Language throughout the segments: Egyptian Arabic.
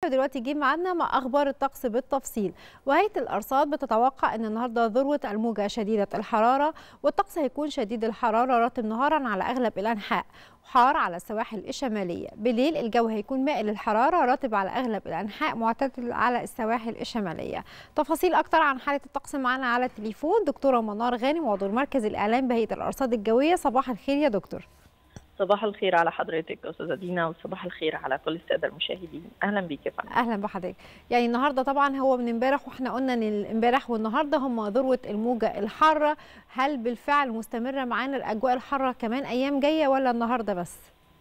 ودلوقتي جه ميعادنا مع اخبار الطقس بالتفصيل وهيئه الارصاد بتتوقع ان النهارده ذروه الموجه شديده الحراره والطقس هيكون شديد الحراره رطب نهارا على اغلب الانحاء حار على السواحل الشماليه بالليل الجو هيكون مائل للحراره رطب على اغلب الانحاء معتدل على السواحل الشماليه تفاصيل اكتر عن حاله الطقس معانا على التليفون دكتوره منار غانم عضو مركز الاعلام بهيئه الارصاد الجويه صباح الخير يا دكتور صباح الخير على حضرتك استاذه دينا وصباح الخير على كل الساده المشاهدين اهلا بيك يا فندم اهلا بحضرتك يعني النهارده طبعا هو من امبارح واحنا قلنا ان امبارح والنهارده هم ذروه الموجه الحاره هل بالفعل مستمره معانا الاجواء الحاره كمان ايام جايه ولا النهارده بس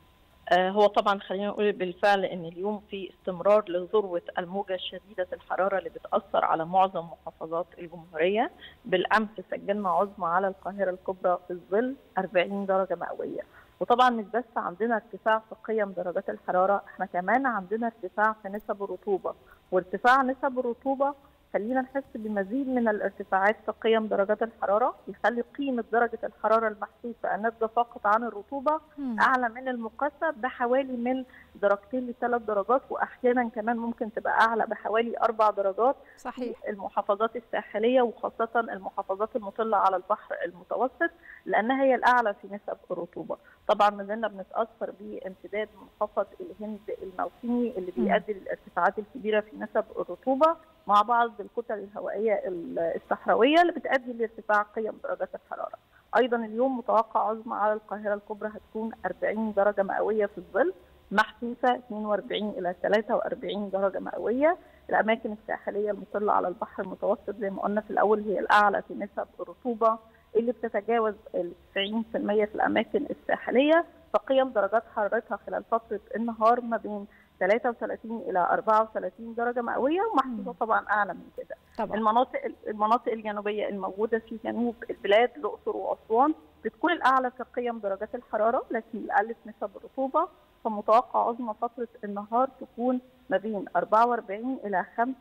آه هو طبعا خلينا نقول بالفعل ان اليوم في استمرار لذروه الموجه شديده الحراره اللي بتاثر على معظم محافظات الجمهوريه بالامس سجلنا عظمى على القاهره الكبرى في الظل 40 درجه مئويه وطبعا مش بس عندنا ارتفاع في قيم درجات الحراره احنا كمان عندنا ارتفاع في نسب الرطوبه وارتفاع نسب الرطوبه خلينا نحس بمزيد من الارتفاعات في قيم درجات الحراره يخلي قيمه درجه الحراره المحسوسه الناتجه فقط عن الرطوبه مم. اعلى من المقاسه بحوالي من درجتين لثلاث درجات واحيانا كمان ممكن تبقى اعلى بحوالي اربع درجات صحيح في المحافظات الساحليه وخاصه المحافظات المطله على البحر المتوسط لانها هي الاعلى في نسب الرطوبه. طبعا ما زلنا بنتاثر بامتداد منخفض الهند الموسمي اللي مم. بيؤدي للارتفاعات الكبيره في نسب الرطوبه مع بعض الكتل الهوائيه الصحراويه اللي بتؤدي لارتفاع قيم درجات الحراره. ايضا اليوم متوقع عظمى على القاهره الكبرى هتكون 40 درجه مئويه في الظل محسوسه 42 الى 43 درجه مئويه الاماكن الساحليه المطله على البحر المتوسط زي ما قلنا في الاول هي الاعلى في نسب الرطوبه اللي بتتجاوز ال 90% في الاماكن الساحليه فقيم درجات حرارتها خلال فتره النهار ما بين 33 الى 34 درجه مئويه ومحسوسه طبعا اعلى من كده. طبعا المناطق المناطق الجنوبيه الموجوده في جنوب البلاد الاقصر واسوان بتكون الاعلى في قيم درجات الحراره لكن الاقل في نسب الرطوبه فمتوقع عظمى فتره النهار تكون ما بين 44 الى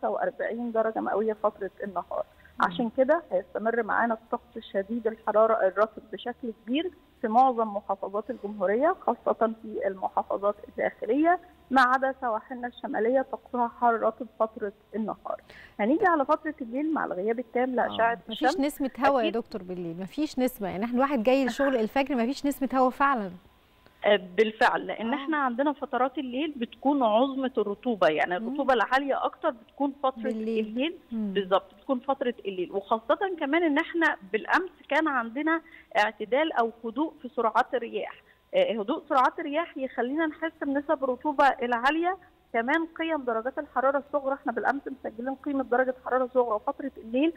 45 درجه مئويه فتره النهار. عشان كده هيستمر معانا الطقس شديد الحراره الرطب بشكل كبير في معظم محافظات الجمهوريه خاصه في المحافظات الداخليه ما عدا سواحلنا الشماليه طقسها حار رطب فتره النهار. هنيجي على فتره الليل مع الغياب التام لاشعه مفيش الشمس نسمه هواء يا أكيد. دكتور بالليل مفيش نسمه يعني احنا الواحد جاي الشغل الفجر مفيش نسمه هواء فعلا آه، بالفعل لان آه. احنا عندنا فترات الليل بتكون عظمه الرطوبه يعني مم. الرطوبه العاليه اكتر بتكون فتره بالليل. الليل مم. بالظبط بتكون فتره الليل وخاصه كمان ان احنا بالامس كان عندنا اعتدال او هدوء في سرعات الرياح آه، هدوء سرعات الرياح يخلينا نحس بنسب الرطوبه العاليه كمان قيم درجات الحراره الصغرى احنا بالامس مسجلين قيمه درجه حراره صغرى فتره الليل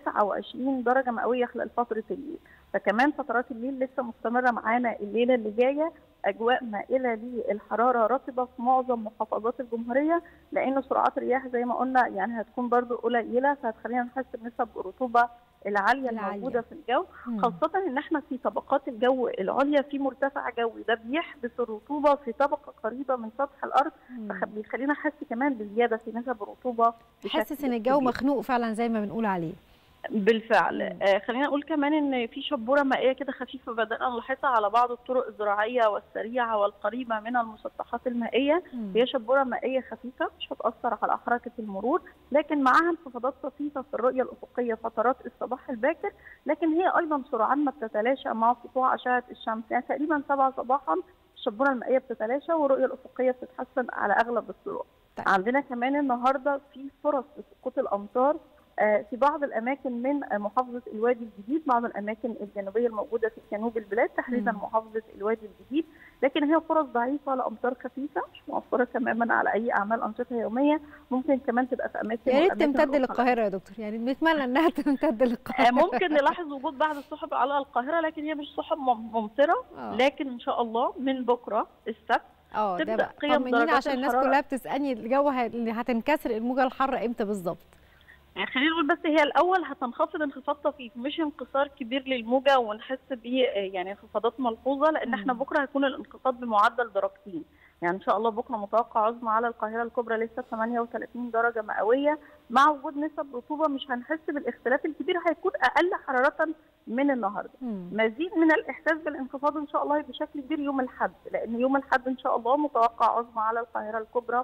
29 درجه مئويه خلال فتره الليل فكمان فترات الليل لسه مستمره معانا الليله اللي جايه اجواء مائله للحراره رطبه في معظم محافظات الجمهوريه لان سرعات الرياح زي ما قلنا يعني هتكون برضو قليله فهتخلينا نحس بنسب الرطوبه العاليه العالية. الموجوده في الجو مم. خاصة إن إحنا في طبقات الجو العليا في مرتفع جوي ده بيحبس الرطوبة في طبقة قريبة من سطح الأرض مم. فبيخلينا نحس كمان بزيادة في نسب الرطوبة بشكل حاسس ان الجو كبير. مخنوق فعلا زي ما بنقول عليه بالفعل مم. آه خلينا نقول كمان ان في شبوره مائيه كده خفيفه بدانا نلاحظها على بعض الطرق الزراعيه والسريعه والقريبه من المسطحات المائيه مم. هي شبوره مائيه خفيفه مش هتاثر على حركه المرور لكن معاها انخفاضات طفيفه في الرؤيه الافقيه فترات الصباح الباكر لكن هي ايضا سرعان ما بتتلاشى مع سطوع اشعه الشمس يعني تقريبا 7 صباحا الشبوره المائيه بتتلاشى والرؤيه الافقيه بتتحسن على اغلب الطرق طيب. عندنا كمان النهارده في فرص لسقوط الامطار آه، في بعض الاماكن من آه، محافظه الوادي الجديد بعض الاماكن الجنوبيه الموجوده في جنوب البلاد تحديدا مم. محافظه الوادي الجديد لكن هي فرص ضعيفه لامطار خفيفه مش مؤثره تماما على اي اعمال انشطه يوميه ممكن كمان تبقى في اماكن يا ريت والأماكن تمتد الأخرى. للقاهره يا دكتور يعني بنتمنى انها تمتد آه، للقاهره ممكن نلاحظ وجود بعض السحب على القاهره لكن هي مش سحب مم- ممطره آه. لكن ان شاء الله من بكره السبت اه ده تبدأ بقى قيم طمنينا درجات عشان الناس الحرارة. كلها بتسالني الجو ه- اللي هتنكسر الموجه الحاره امتى بالظبط يعني خلينا نقول بس هي الاول هتنخفض انخفاض طفيف مش انكسار كبير للموجه ونحس بيه آه، يعني انخفاضات ملحوظه لان احنا مم. بكره هيكون الانخفاض بمعدل درجتين يعني ان شاء الله بكره متوقع عظمى على القاهره الكبرى لسه 38 درجه مئويه مع وجود نسب رطوبه مش هنحس بالاختلاف الكبير هيكون اقل حراره من النهارده مم. مزيد من الاحساس بالانخفاض ان شاء الله بشكل كبير يوم الاحد لان يوم الاحد ان شاء الله متوقع عظمى على القاهره الكبرى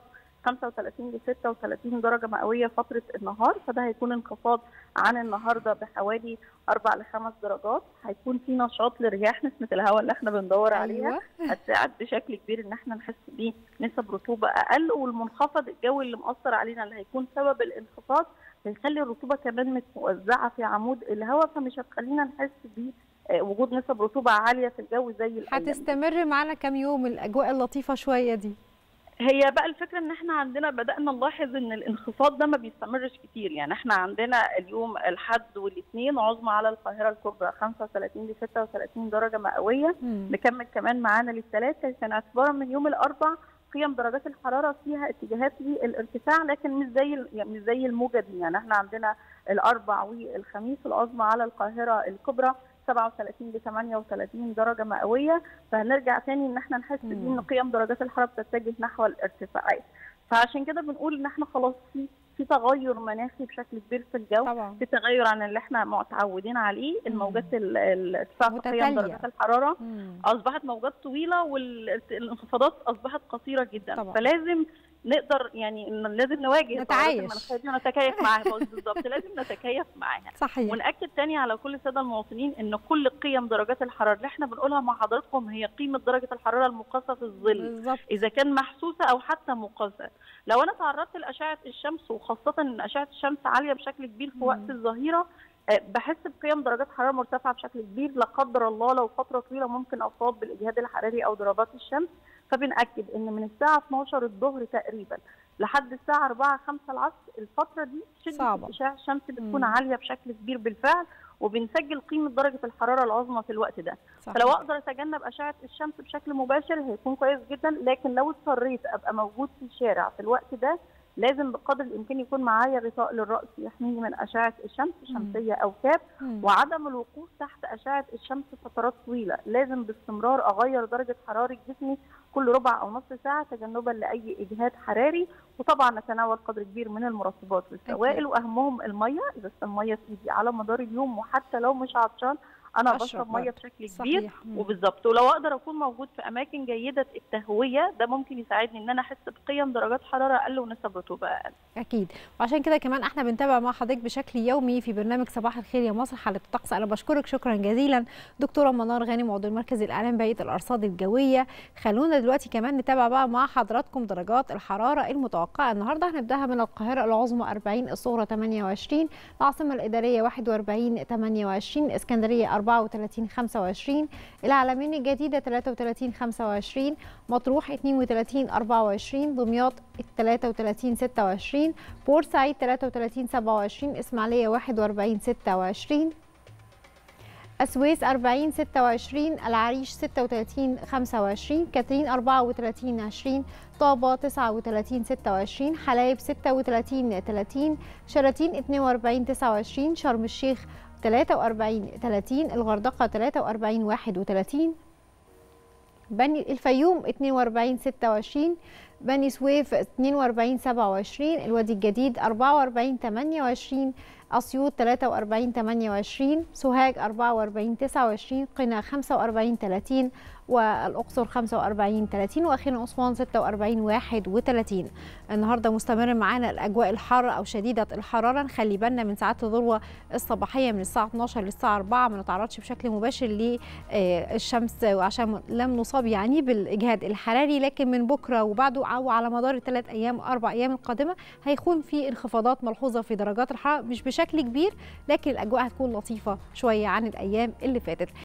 35 ل 36 درجه مئويه فتره النهار فده هيكون انخفاض عن النهارده بحوالي 4 ل 5 درجات هيكون في نشاط لرياح نسمه الهواء اللي احنا بندور عليها أيوة. هتساعد بشكل كبير ان احنا نحس بنسب رطوبه اقل والمنخفض الجوي اللي مأثر علينا اللي هيكون سبب الانخفاض هيخلي الرطوبه كمان متوزعه في عمود الهواء فمش هتخلينا نحس بوجود نسب رطوبه عاليه في الجو زي الايام دي. هتستمر معانا كام يوم الاجواء اللطيفه شويه دي هي بقى الفكره ان احنا عندنا بدانا نلاحظ ان الانخفاض ده ما بيستمرش كتير يعني احنا عندنا اليوم الحد والاثنين عظمى على القاهره الكبرى 35 ل 36 درجه مئويه مم. نكمل كمان معانا للثلاث كان اعتبارا من يوم الاربع قيم درجات الحراره فيها اتجاهات للارتفاع لكن مش زي ال- يعني مش زي الموجه دي يعني احنا عندنا الاربع والخميس العظمى على القاهره الكبرى 37 ل 38 درجه مئويه فهنرجع تاني ان احنا نحس بيه مم. ان قيم درجات الحراره بتتجه نحو الارتفاعات فعشان كده بنقول ان احنا خلاص في في تغير مناخي بشكل كبير في الجو طبعا في تغير عن اللي احنا معتودين عليه الموجات ال- الارتفاع في متتالية. قيم درجات الحراره مم. اصبحت موجات طويله والانخفاضات اصبحت قصيره جدا طبعا. فلازم نقدر يعني إن لازم نواجه نتعايش. التغيرات المناخية دي ونتكيف معاها بالظبط لازم نتكيف معاها صحيح ونأكد تاني على كل الساده المواطنين ان كل قيم درجات الحراره اللي احنا بنقولها مع حضراتكم هي قيمه درجه الحراره المقاسه في الظل بالظبط اذا كان محسوسه او حتى مقاسه لو انا تعرضت لاشعه الشمس وخاصه ان اشعه الشمس عاليه بشكل كبير في مم. وقت الظهيره آه، بحس بقيم درجات حراره مرتفعه بشكل كبير لا قدر الله لو فتره طويله ممكن اصاب بالاجهاد الحراري او ضربات الشمس فبنأكد ان من الساعه 12 الظهر تقريبا لحد الساعه 4 5 العصر الفتره دي شده صعبة. اشعاع الشمس بتكون مم. عاليه بشكل كبير بالفعل وبنسجل قيمه درجه الحراره العظمى في الوقت ده صحيح. فلو اقدر اتجنب اشعه الشمس بشكل مباشر هيكون كويس جدا لكن لو اضطريت ابقى موجود في الشارع في الوقت ده لازم بقدر الامكان يكون معايا غطاء للراس يحميني من اشعه الشمس شمسيه او كاب مم. وعدم الوقوف تحت اشعه الشمس فترات طويله لازم باستمرار اغير درجه حراره جسمي كل ربع او نص ساعه تجنبا لاي اجهاد حراري وطبعا نتناول قدر كبير من المرطبات والسوائل واهمهم الميه اذا الميه في ايدي على مدار اليوم وحتى لو مش عطشان انا أشرب بشرب ميه برضه. بشكل كبير صحيح مم. وبالظبط ولو اقدر اكون موجود في اماكن جيده التهويه ده ممكن يساعدني ان انا احس بقيم درجات حراره اقل ونسب رطوبه اقل اكيد وعشان كده كمان احنا بنتابع مع حضرتك بشكل يومي في برنامج صباح الخير يا مصر حاله الطقس انا بشكرك شكرا جزيلا دكتوره منار غانم عضو المركز الاعلام بهيئه الارصاد الجويه خلونا دلوقتي كمان نتابع بقى مع حضراتكم درجات الحراره المتوقعه النهارده هنبداها من القاهره العظمى 40 الصغرى 28 العاصمه الاداريه 41 28 اسكندريه 34 25 العلمين الجديده 33 25 مطروح 32 24 دمياط 33 26 بورسعيد 33 27 اسماعيليه 41 26 السويس 40 26 العريش 36 25 كاترين 34 20 طابة 39 26 حلايب 36 30 شلاتين 42 29 شرم الشيخ 43 30 الغردقة 43 31 بني الفيوم 42 26 بني سويف 42 27 الوادي الجديد 44 28 أسيوط 43 28 سوهاج 44 29 قنا 45 30 والأقصر 45 30 وأخيرا أسوان 46 31 النهارده مستمر معانا الأجواء الحارة أو شديدة الحرارة نخلي بالنا من ساعات الذروة الصباحية من الساعة 12 للساعة 4 ما نتعرضش بشكل مباشر للشمس وعشان لم نصاب يعني بالإجهاد الحراري لكن من بكرة وبعده أو على مدار الثلاث أيام أربع أيام القادمة هيكون في انخفاضات ملحوظة في درجات الحرارة مش بشكل كبير لكن الأجواء هتكون لطيفة شوية عن الأيام اللي فاتت